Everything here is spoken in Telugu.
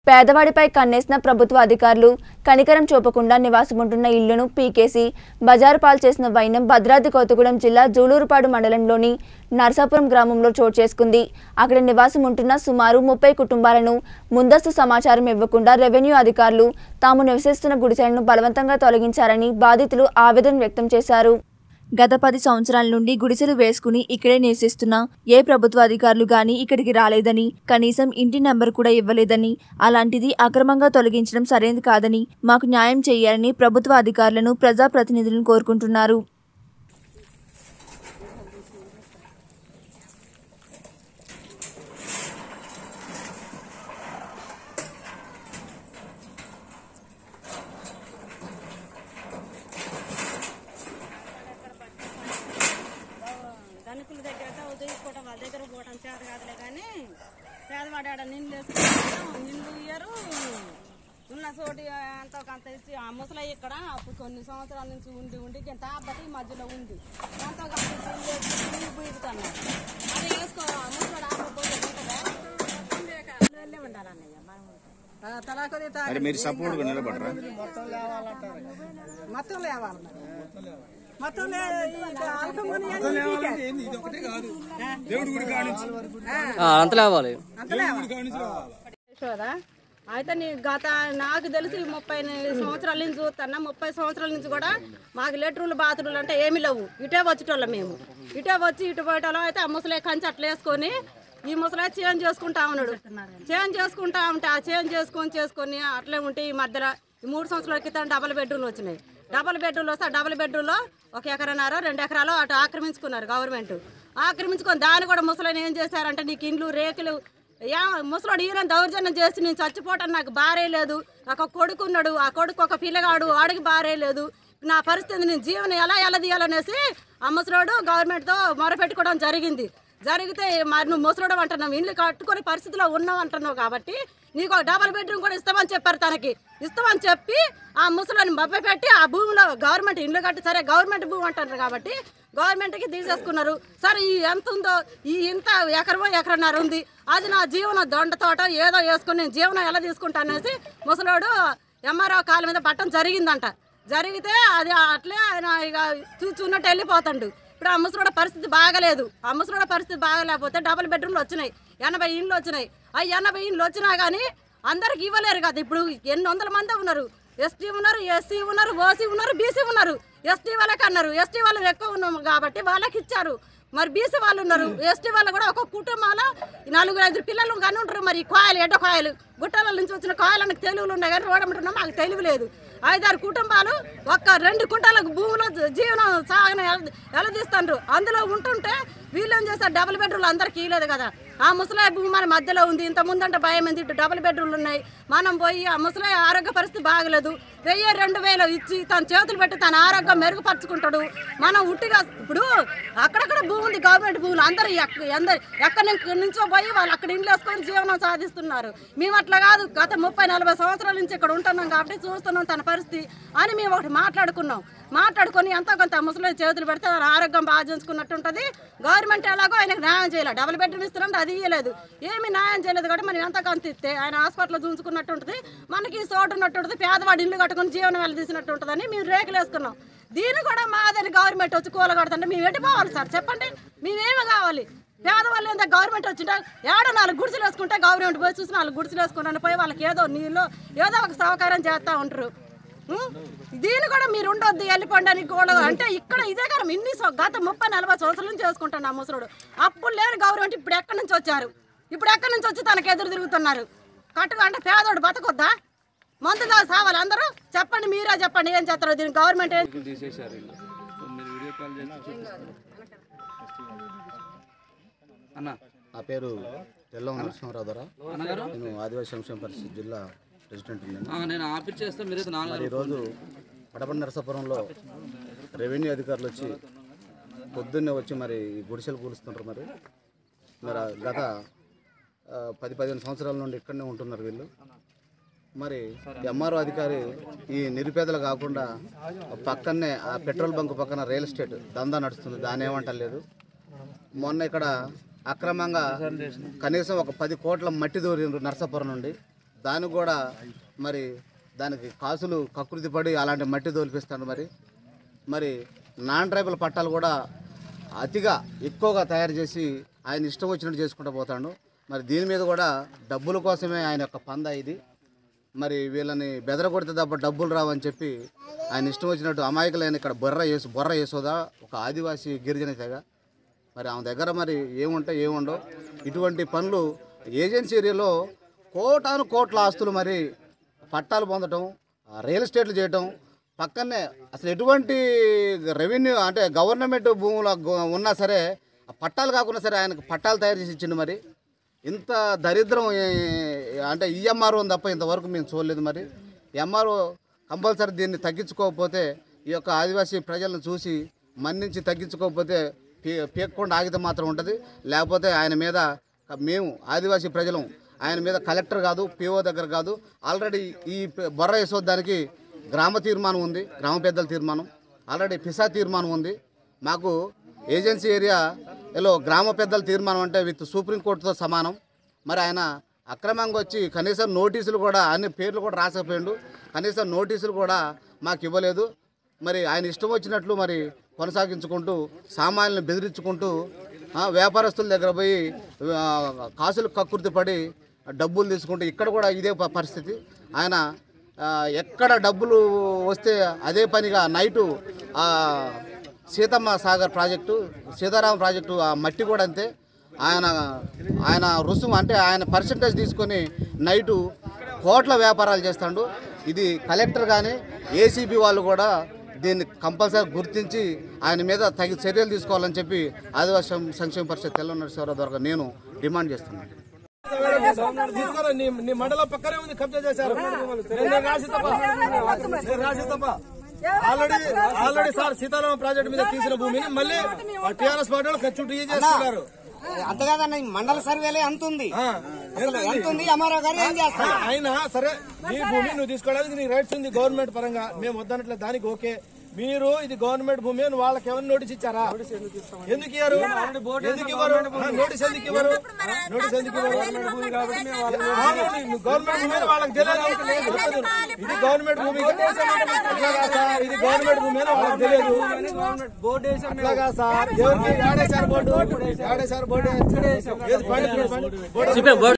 పేదవాడిపై కన్నేసిన ప్రభుత్వ అధికారులు కనికరం చూపకుండా నివాసముంటున్న ఇళ్లను పీకేసి బజారు పాలు చేసిన వైనం భద్రాద్రి కొత్తగూడెం జిల్లా జూలూరుపాడు మండలంలోని నర్సాపురం గ్రామంలో చోటు చేసుకుంది అక్కడ నివాసం ఉంటున్న సుమారు ముప్పై కుటుంబాలను ముందస్తు సమాచారం ఇవ్వకుండా రెవెన్యూ అధికారులు తాము నివసిస్తున్న గుడిసెలను బలవంతంగా తొలగించారని బాధితులు ఆవేదన వ్యక్తం చేశారు గత పది సంవత్సరాల నుండి గుడిసెలు వేసుకుని ఇక్కడే నివసిస్తున్న ఏ ప్రభుత్వ అధికారులు గాని ఇక్కడికి రాలేదని కనీసం ఇంటి నెంబర్ కూడా ఇవ్వలేదని అలాంటిది అక్రమంగా తొలగించడం సరైనది కాదని మాకు న్యాయం చేయాలని ప్రభుత్వ అధికారులను ప్రజాప్రతినిధులను కోరుకుంటున్నారు ధనికుల దగ్గర ఉదయించుకోవటం వాళ్ళ దగ్గర పోవటం చేత కాదులే కానీ పేదవాడాడ నిన్ను వేసుకుంటాం నిన్ను ఇయ్యరు ఉన్న చోటి అంత కొంత ఇచ్చి ఆ ముసలయ్య ఇక్కడ అప్పుడు కొన్ని సంవత్సరాల నుంచి ఉండి ఉండి ఇంత బట్టి ఈ మధ్యలో ఉంది ఎంతో కొంత ఇచ్చి ఇల్లు వేసుకుని బీగుతున్నాం అది వేసుకో ఆ ముసలాడు ఆపకపోతే ఉంటుందా? వెళ్ళే ఉండాలన్నయ్య మనం తలాకొది మరి మీరు సపోర్ట్గా నిలబడరా మొత్తం లేవాలి మొత్తం లేదు దేవుడి గుడి కానించి అంత లేవాలి యశోదా అయితే నీ గత నాకు తెలిసి ముప్పై సంవత్సరాల నుంచి చూస్తున్నా ముప్పై సంవత్సరాల నుంచి కూడా మాకు లెటర్లు బాత్రూలు అంటే ఏమీ లేవు ఇటే వచ్చేటోళ్ళం మేము ఇటే వచ్చి ఇటు పోయేటోళ్ళం అయితే ఆ ముసలే కంచి అట్లా వేసుకొని ఈ ముసలే చేంజ్ చేసుకుంటా ఉన్నాడు చేంజ్ చేసుకుంటా ఉంటే ఆ చేంజ్ చేసుకొని చేసుకొని అట్లే ఉంటే ఈ మధ్యలో ఈ మూడు సంవత్సరాల క్రితం డబల్ బెడ్రూమ్లు వచ్చినాయి డబల్ బెడ్రూమ్లు వస్తే ఆ డబల్ బెడ్రూమ్లో ఒక ఎకరన్నర రెండు ఎకరాలు అటు ఆక్రమించుకున్నారు గవర్నమెంట్ ఆక్రమించుకొని దాన్ని కూడా ముసలిని ఏం చేశారంటే నీకు ఇండ్లు రేకులు యా ముసలోడు ఈయన దౌర్జన్యం చేసి నేను చచ్చిపోవటం నాకు బారే లేదు నాకు ఒక కొడుకు ఉన్నాడు ఆ కొడుకు ఒక పిల్లగాడు వాడికి బారే లేదు నా పరిస్థితి నేను జీవనం ఎలా ఎలా తీయాలనేసి ఆ ముసలోడు గవర్నమెంట్తో మొరపెట్టుకోవడం జరిగింది జరిగితే మరి నువ్వు ముసలోడు అంటున్నావు ఇల్లు కట్టుకునే పరిస్థితిలో ఉన్నావు అంటున్నావు కాబట్టి నీకు ఒక డబల్ బెడ్రూమ్ కూడా ఇస్తామని చెప్పారు తనకి ఇస్తామని చెప్పి ఆ ముసలోని మభ్య పెట్టి ఆ భూమిలో గవర్నమెంట్ ఇల్లు కట్టి సరే గవర్నమెంట్ భూమి అంటారు కాబట్టి గవర్నమెంట్కి తీసేసుకున్నారు సరే ఈ ఎంత ఉందో ఈ ఇంత ఎకరమో ఎకరన్నర ఉంది అది నా జీవన దొండ తోట ఏదో వేసుకొని నేను జీవనం ఎలా తీసుకుంటానేసి ముసలోడు ఎంఆర్ఓ కాళ్ళ మీద పట్టడం జరిగిందంట జరిగితే అది అట్లే ఆయన ఇక చూచున్నట్టు వెళ్ళిపోతాడు ఇప్పుడు ఆ ముసలోడ పరిస్థితి బాగలేదు ఆ ముసలోడ పరిస్థితి బాగలేకపోతే డబుల్ బెడ్రూమ్లు వచ్చినాయి ఎనభై ఇండ్లు వచ్చినాయి ఆ ఎనభై ఇండ్లు వచ్చినా కానీ అందరికి ఇవ్వలేరు కదా ఇప్పుడు ఎన్ని వందల మంది ఉన్నారు ఎస్టీ ఉన్నారు ఎస్సీ ఉన్నారు ఓసీ ఉన్నారు బీసీ ఉన్నారు ఎస్టీ వాళ్ళకి అన్నారు ఎస్టీ వాళ్ళు ఎక్కువ ఉన్నాము కాబట్టి వాళ్ళకి ఇచ్చారు మరి బీసీ వాళ్ళు ఉన్నారు ఎస్టీ వాళ్ళు కూడా ఒక కుటుంబాల నలుగురు ఐదు పిల్లలు కానీ ఉంటారు మరి ఈ కాయలు ఎడ్డ కాయలు గుట్టల నుంచి వచ్చిన కాయలకు తెలుగులు ఉన్నాయి కానీ రోడమంటున్నాం మాకు తెలివి లేదు ఐదారు కుటుంబాలు ఒక్క రెండు కుంటాలకు భూమిలో జీవనం సాగన ఎలదీస్తారు అందులో ఉంటుంటే వీళ్ళు ఏం చేస్తారు డబుల్ బెడ్రూమ్లు అందరికీ ఇవ్వలేదు కదా ఆ ముసలాయి భూమి మన మధ్యలో ఉంది ఇంత ముందంటే భయం ఏంది ఇటు డబుల్ బెడ్రూమ్లు ఉన్నాయి మనం పోయి ఆ ముసలాయి ఆరోగ్య పరిస్థితి బాగలేదు వెయ్యి రెండు వేలు ఇచ్చి తన చేతులు పెట్టి తన ఆరోగ్యం మెరుగుపరుచుకుంటాడు మనం ఉట్టిగా ఇప్పుడు అక్కడక్కడ భూమి ఉంది గవర్నమెంట్ భూములు అందరూ ఎక్క- ఎందరు ఎక్కడి నుంచి- నుంచో పోయి వాళ్ళు అక్కడ ఇండ్లు వేసుకొని జీవనం సాధిస్తున్నారు మేము అట్లా కాదు గత ముప్పై నలభై సంవత్సరాల నుంచి ఇక్కడ ఉంటున్నాం కాబట్టి చూస్తున్నాం తన పరిస్థితి అని మేము ఒకటి మాట్లాడుకున్నాం మాట్లాడుకొని ఎంతో కొంత ముసలి చేతులు పెడితే తన ఆరోగ్యం బాగా చూసుకున్నట్టు ఉంటుంది గవర్నమెంట్ ఎలాగో ఆయనకు న్యాయం చేయాలి డబుల్ బెడ్రూమ్ ఇస్తున్నారంటే అది ఇవ్వలేదు ఏమీ న్యాయం చేయలేదు కాబట్టి మనం ఎంత కొంత ఇస్తే ఆయన హాస్పిటల్లో చూసుకున్నట్టు ఉంటుంది మనకి చోటు ఉన్నట్టు ఉంటుంది పేదవాడు ఇల్లు కట్టుకొని జీవనం వెళ్ళ తీసినట్టు ఉంటుందని మేము రేకులు వేసుకున్నాం దీన్ని కూడా మాదని గవర్నమెంట్ వచ్చి కూలగొడుతుంటే మేము ఎట్టిపోవాలి సార్ చెప్పండి మేమేమి కావాలి పేదవాళ్ళు ఏంటో గవర్నమెంట్ వచ్చింటే ఏడో నాలుగు గుడిసెలు వేసుకుంటే గవర్నమెంట్ పోయి చూసి నాలుగు గుడిసెలు వేసుకున్నాను పోయి వాళ్ళకి ఏదో నీళ్ళు ఏదో ఒక సౌకర్యం చేస్తూ ఉంటారు ఉం? దీన్ని కూడా మీరు ఉండొద్దు వెళ్ళిపోండి అని కూడా అంటే ఇక్కడ ఇదే కదా ఇన్ని సం- గత ముప్పై నలభై సంవత్సరాల నుంచి చేసుకుంటాను ఆ ముసలుడు అప్పుడు లేని గవర్నమెంట్ ఇప్పుడు ఎక్కడి నుంచి వచ్చారు ఇప్పుడు ఎక్కడి నుంచి వచ్చి తనకు ఎదురు తిరుగుతున్నారు కట్టుగా అంటే పేదోడు బతకొద్దా మందుగా సావాలి అందరూ చెప్పండి మీరే చెప్పండి ఏం చేస్తారో దీనికి గవర్నమెంట్ ఏం తీసేశారు వీళ్ళు. మీరు వీడియో కాల్ చేసి చూపిస్తారు అన్న నా పేరు తెల్లం నరసింహరావు ద్వారా అన్నగారు నేను ఆదివాసీ సంక్షేమ పరిస్థితి జిల్లా ప్రెసిడెంట్ ఉన్నాను ఆ, నేను ఆఫీస్ చేస్తే మీరైతే నాలుగు మరి ఈరోజు పడపండి నరసాపురంలో రెవెన్యూ అధికారులు వచ్చి పొద్దున్నే వచ్చి మరి ఈ గుడిసెలు కూలుస్తుంటారు మరి మరి ఆ గత ఆ, పది పదిహేను సంవత్సరాల నుండి ఇక్కడనే ఉంటున్నారు వీళ్ళు మరి ఎంఆర్ఓ అధికారి ఈ నిరుపేదలు కాకుండా పక్కనే ఆ పెట్రోల్ బంక్ పక్కన రియల్ ఎస్టేట్ దందా నడుస్తుంది దాని ఏమంటలేదు మొన్న ఇక్కడ అక్రమంగా కనీసం ఒక పది కోట్ల మట్టి దూరిండ్రు నర్సాపురం నుండి దానికి కూడా మరి దానికి కాసులు కకృతి పడి అలాంటి మట్టి తోలిపిస్తాడు మరి మరి నాన్ ట్రైబల్ పట్టాలు కూడా అతిగా ఎక్కువగా తయారు చేసి ఆయన ఇష్టం వచ్చినట్టు చేసుకుంటూ పోతాడు మరి దీని మీద కూడా డబ్బుల కోసమే ఆయన యొక్క పంద ఇది మరి వీళ్ళని బెదరగొడితే తప్ప డబ్బులు రావని చెప్పి ఆయన ఇష్టం వచ్చినట్టు అమాయకులైన ఇక్కడ బొర్ర వేసు బొర్ర వేసోదా ఒక ఆదివాసీ గిరిజన తెగ మరి ఆమె దగ్గర మరి ఏముంటాయి ఏముండవు ఇటువంటి పనులు ఏజెన్సీ ఏరియాలో కోటాను కోట్ల ఆస్తులు మరి పట్టాలు పొందటం ఆ రియల్ ఎస్టేట్లు చేయటం పక్కనే అసలు ఎటువంటి రెవెన్యూ అంటే గవర్నమెంట్ భూములు గో- ఉన్నా సరే ఆ పట్టాలు కాకుండా సరే ఆయనకు పట్టాలు తయారు చేసి ఇచ్చిండు మరి ఇంత దరిద్రం ఏ- అంటే ఈఎంఆర్ ఉంది తప్ప ఇంతవరకు మేము చూడలేదు మరి ఎంఆర్ఓ కంపల్సరీ దీన్ని తగ్గించుకోకపోతే ఈ యొక్క ఆదివాసీ ప్రజలను చూసి మన్నించి తగ్గించుకోకపోతే పీ పీక్కుండా ఆగితే మాత్రం ఉంటుంది లేకపోతే ఆయన మీద మేము ఆదివాసీ ప్రజలం ఆయన మీద కలెక్టర్ కాదు పిఓ దగ్గర కాదు ఆల్రెడీ ఈ ప- బొర్ర యశోదానికి గ్రామ తీర్మానం ఉంది గ్రామ పెద్దల తీర్మానం ఆల్రెడీ పిసా తీర్మానం ఉంది మాకు ఏజెన్సీ ఏరియాలో గ్రామ పెద్దల తీర్మానం అంటే విత్ సుప్రీంకోర్టుతో సమానం మరి ఆయన అక్రమంగా వచ్చి కనీసం నోటీసులు కూడా అన్ని పేర్లు కూడా రాసకపోయిండు కనీసం నోటీసులు కూడా మాకు ఇవ్వలేదు మరి ఆయన ఇష్టం వచ్చినట్లు మరి కొనసాగించుకుంటూ సామాన్యులను బెదిరించుకుంటూ ఆ, వ్యాపారస్తుల దగ్గర పోయి ఆ, కాసులు కక్కుర్తి పడి డబ్బులు తీసుకుంటూ ఇక్కడ కూడా ఇదే ప- పరిస్థితి ఆయన ఆ, ఎక్కడ డబ్బులు వస్తే అదే పనిగా నైటు ఆ, సీతమ్మ సాగర్ ప్రాజెక్టు సీతారామ ప్రాజెక్టు ఆ మట్టి కూడా అంతే ఆయన ఆయన రుసుము అంటే ఆయన పర్సంటేజ్ తీసుకొని నైటు కోట్ల వ్యాపారాలు చేస్తాడు ఇది కలెక్టర్ కానీ ఏసీబీ వాళ్ళు కూడా దీన్ని కంపల్సరీ గుర్తించి ఆయన మీద తగిన చర్యలు తీసుకోవాలని చెప్పి ఆదివాసీ సం- సంక్షేమ పరిషత్ తెల్ల నరసింహారావు ద్వారా నేను డిమాండ్ చేస్తున్నాను తీసుకోరా నీ నీ మండలం పక్కనే ఉంది కబ్జా చేశారు నేను నేను రాసి తప్ప నేను రాసి తప్ప already already sir Sitarama project మీద తీసిన భూమిని మళ్ళీ టీఆర్ఎస్ పార్టీ వాళ్ళు చుట్టూ ఈ చేసుకున్నారు అంత కాదన్న ఈ మండల సర్వేలే ఎంత ఉంది ఆ, అసలు ఎంత ఉంది అమ్మారావు గారు ఏం చేస్తారు అయినా సరే నీ భూమి నువ్వు తీసుకోవడానికి నీ రైట్స్ ఉంది గవర్నమెంట్ పరంగా మేము వద్దనట్లే దానికి ఓకే మీరు ఇది గవర్నమెంట్ భూమి అని వాళ్ళకి ఏమైనా నోటీస్ ఇచ్చారా ఎందుకు ఇవ్వరు ఎందుకు ఇవ్వరు ఆ, నోటీస్ ఎందుకు ఇవ్వరు నోటీస్ ఎందుకు ఇవ్వరు అవును, గవర్నమెంట్ భూమి అని వాళ్ళకి తెలియదు ఇది గవర్నమెంట్ భూమి అట్లా కాదు సార్, ఇది గవర్నమెంట్ భూమి అని వాళ్ళకి తెలియదు అట్లా కాదు సార్ ఎవరికి ఆడేశారు బోర్డు ఆడేశారు బోర్డు ఏది పండి, పండి, బోర్డు చెప్పే